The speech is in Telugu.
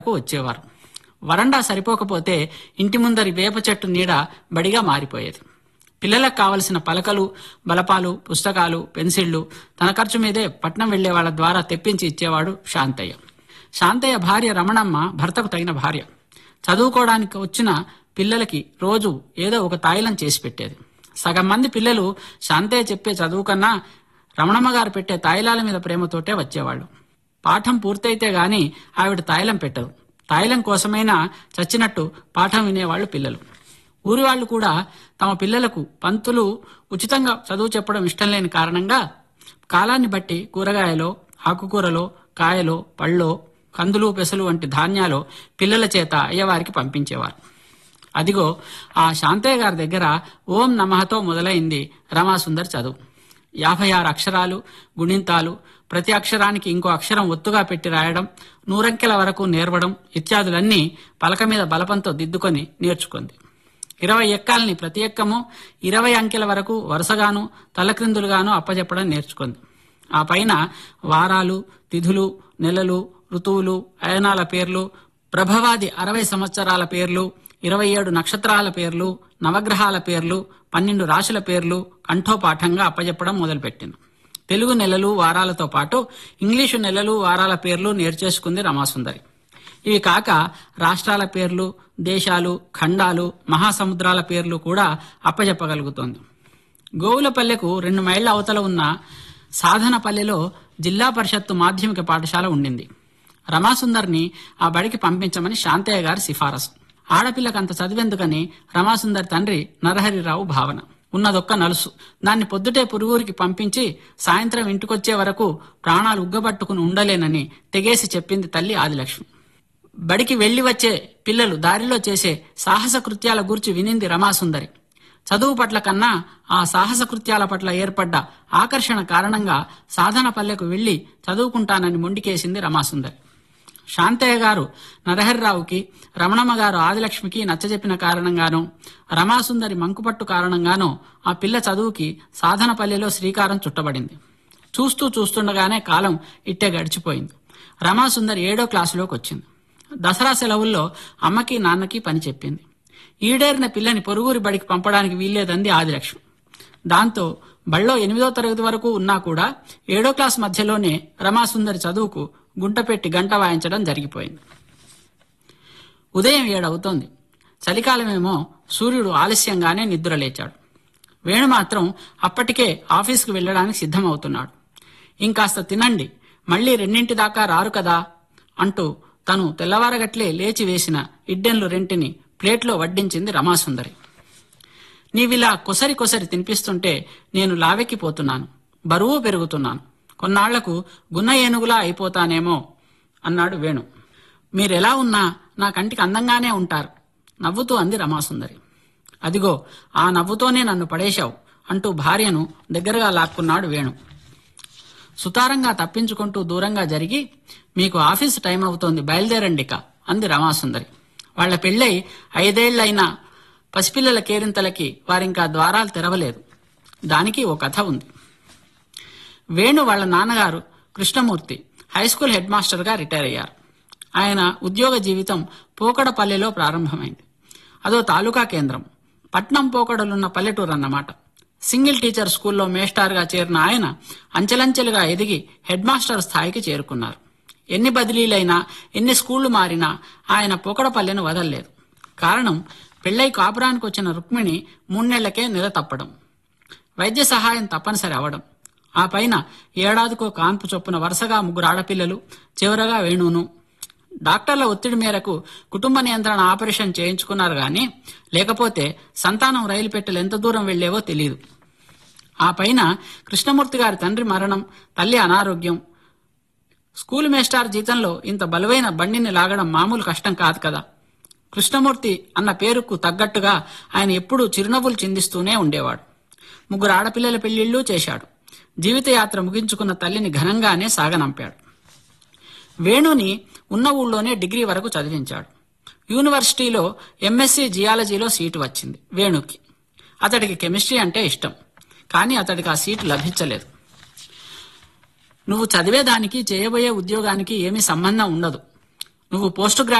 కు వచ్చేవారు వరండా సరిపోకపోతే ఇంటి ముందరి వేప చెట్టు నీడ బడిగా మారిపోయేది పిల్లలకు కావలసిన పలకలు బలపాలు పుస్తకాలు పెన్సిళ్లు తన ఖర్చు మీదే పట్నం వెళ్లే వాళ్ళ ద్వారా తెప్పించి ఇచ్చేవాడు శాంతయ్య శాంతయ్య భార్య రమణమ్మ భర్తకు తగిన భార్య చదువుకోవడానికి వచ్చిన పిల్లలకి రోజు ఏదో ఒక తాయిలం చేసి పెట్టేది సగం మంది పిల్లలు శాంతయ్య చెప్పే చదువు కన్నా రమణమ్మ గారు పెట్టే తాయిలాల మీద ప్రేమతోటే వచ్చేవాళ్ళు పాఠం పూర్తయితే గాని ఆవిడ తాయిలం పెట్టదు తాయిలం కోసమైనా చచ్చినట్టు పాఠం వినేవాళ్ళు పిల్లలు ఊరి వాళ్ళు కూడా తమ పిల్లలకు పంతులు ఉచితంగా చదువు చెప్పడం ఇష్టం లేని కారణంగా కాలాన్ని బట్టి కూరగాయలో ఆకుకూరలో కాయలో పళ్ళో కందులు పెసలు వంటి ధాన్యాలు పిల్లల చేత అయ్యవారికి పంపించేవారు అదిగో ఆ శాంతయ్య గారి దగ్గర ఓం నమఃతో మొదలైంది రమాసుందర్ చదువు యాభై ఆరు అక్షరాలు గుణింతాలు ప్రతి అక్షరానికి ఇంకో అక్షరం ఒత్తుగా పెట్టి రాయడం నూరంకెల వరకు నేర్వడం ఇత్యాదులన్నీ పలక మీద బలపంతో దిద్దుకొని నేర్చుకుంది ఇరవై ఎక్కాలని ప్రతి ఎక్కము ఇరవై అంకెల వరకు వరుసగాను తలక్రిందులుగాను అప్పచెప్పడం నేర్చుకుంది ఆ పైన వారాలు తిథులు నెలలు ఋతువులు అయనాల పేర్లు ప్రభవాది అరవై సంవత్సరాల పేర్లు ఇరవై ఏడు నక్షత్రాల పేర్లు నవగ్రహాల పేర్లు పన్నెండు రాశుల పేర్లు కంఠోపాఠంగా అప్పచెప్పడం మొదలుపెట్టింది తెలుగు నెలలు వారాలతో పాటు ఇంగ్లీషు నెలలు వారాల పేర్లు నేర్చేసుకుంది రమాసుందరి ఇవి కాక రాష్ట్రాల పేర్లు దేశాలు ఖండాలు మహాసముద్రాల పేర్లు కూడా అప్పచెప్పగలుగుతోంది గోవులపల్లెకు రెండు మైళ్ల అవతల ఉన్న సాధనపల్లెలో జిల్లా పరిషత్తు మాధ్యమిక పాఠశాల ఉండింది రమాసుందర్ని ఆ బడికి పంపించమని శాంతయ్య గారి సిఫారసు ఆడపిల్లకు అంత చదివెందుకని రమాసుందర్ తండ్రి నరహరిరావు భావన ఉన్నదొక్క నలుసు దాన్ని పొద్దుటే పురుగురికి పంపించి సాయంత్రం ఇంటికొచ్చే వరకు ప్రాణాలు ఉగ్గబట్టుకుని ఉండలేనని తెగేసి చెప్పింది తల్లి ఆదిలక్ష్మి బడికి వెళ్లి వచ్చే పిల్లలు దారిలో చేసే సాహస కృత్యాల గురించి వినింది రమాసుందరి చదువు పట్ల కన్నా ఆ సాహస కృత్యాల పట్ల ఏర్పడ్డ ఆకర్షణ కారణంగా సాధన పల్లెకు వెళ్లి చదువుకుంటానని మొండికేసింది రమాసుందరి శాంతయ్య గారు నరహరిరావుకి రమణమ్మ గారు ఆదిలక్ష్మికి నచ్చజెప్పిన కారణంగానో రమాసుందరి మంకుపట్టు కారణంగానో ఆ పిల్ల చదువుకి సాధనపల్లిలో శ్రీకారం చుట్టబడింది చూస్తూ చూస్తుండగానే కాలం ఇట్టే గడిచిపోయింది రమాసుందరి ఏడో క్లాసులోకి వచ్చింది దసరా సెలవుల్లో అమ్మకి నాన్నకి పని చెప్పింది ఈడేరిన పిల్లని పొరుగురి బడికి పంపడానికి వీల్లేదంది ఆదిలక్ష్మి దాంతో బళ్ళో ఎనిమిదో తరగతి వరకు ఉన్నా కూడా ఏడో క్లాస్ మధ్యలోనే రమాసుందరి చదువుకు గుంట పెట్టి గంట వాయించడం జరిగిపోయింది ఉదయం ఏడవుతోంది చలికాలమేమో సూర్యుడు ఆలస్యంగానే నిద్రలేచాడు వేణు మాత్రం అప్పటికే ఆఫీస్కు వెళ్ళడానికి సిద్ధమవుతున్నాడు ఇంకాస్త తినండి మళ్ళీ రెండింటి దాకా రారు కదా అంటూ తను తెల్లవారగట్లే లేచి వేసిన ఇడ్డెన్లు రెంటిని ప్లేట్లో వడ్డించింది రమాసుందరి నీవిలా కొసరి కొసరి తినిపిస్తుంటే నేను లావెక్కిపోతున్నాను బరువు పెరుగుతున్నాను కొన్నాళ్లకు గున్న ఏనుగులా అయిపోతానేమో అన్నాడు వేణు మీరెలా ఉన్నా నా కంటికి అందంగానే ఉంటారు నవ్వుతూ అంది రమాసుందరి అదిగో ఆ నవ్వుతోనే నన్ను పడేశావు అంటూ భార్యను దగ్గరగా లాక్కున్నాడు వేణు సుతారంగా తప్పించుకుంటూ దూరంగా జరిగి మీకు ఆఫీస్ టైం అవుతోంది బయలుదేరండిక అంది రమాసుందరి వాళ్ల పెళ్ళై ఐదేళ్లైనా పసిపిల్లల కేరింతలకి వారింకా ద్వారాలు తెరవలేదు దానికి ఓ కథ ఉంది వేణు వాళ్ళ నాన్నగారు కృష్ణమూర్తి హై స్కూల్ హెడ్ మాస్టర్గా రిటైర్ అయ్యారు ఆయన ఉద్యోగ జీవితం పోకడపల్లెలో ప్రారంభమైంది అదో తాలూకా కేంద్రం పట్నం పోకడలున్న పల్లెటూరు అన్నమాట సింగిల్ టీచర్ స్కూల్లో మేస్టార్గా చేరిన ఆయన అంచెలంచెలుగా ఎదిగి హెడ్ మాస్టర్ స్థాయికి చేరుకున్నారు ఎన్ని బదిలీలైనా ఎన్ని స్కూళ్లు మారినా ఆయన పోకడపల్లెను వదలలేదు కారణం పెళ్ళై కాపురానికి వచ్చిన రుక్మిణి మూన్నెళ్లకే నెల తప్పడం వైద్య సహాయం తప్పనిసరి అవడం ఆ పైన ఏడాదికో కాన్పు చొప్పున వరుసగా ముగ్గురు ఆడపిల్లలు చివరగా వేణును డాక్టర్ల ఒత్తిడి మేరకు కుటుంబ నియంత్రణ ఆపరేషన్ చేయించుకున్నారు గాని లేకపోతే సంతానం రైలు పెట్టెలు ఎంత దూరం వెళ్లేవో తెలియదు ఆ పైన కృష్ణమూర్తి గారి తండ్రి మరణం తల్లి అనారోగ్యం స్కూల్ మేస్టార్ జీతంలో ఇంత బలువైన బండిని లాగడం మామూలు కష్టం కాదు కదా కృష్ణమూర్తి అన్న పేరుకు తగ్గట్టుగా ఆయన ఎప్పుడూ చిరునవ్వులు చిందిస్తూనే ఉండేవాడు ముగ్గురు ఆడపిల్లల పెళ్లిళ్ళు చేశాడు జీవితయాత్ర ముగించుకున్న తల్లిని ఘనంగానే సాగనంపాడు వేణుని ఉన్న ఊళ్ళోనే డిగ్రీ వరకు చదివించాడు యూనివర్సిటీలో ఎంఎస్సి జియాలజీలో సీటు వచ్చింది వేణుకి అతడికి కెమిస్ట్రీ అంటే ఇష్టం కానీ అతడికి ఆ సీటు లభించలేదు నువ్వు చదివేదానికి చేయబోయే ఉద్యోగానికి ఏమీ సంబంధం ఉండదు నువ్వు పోస్ట్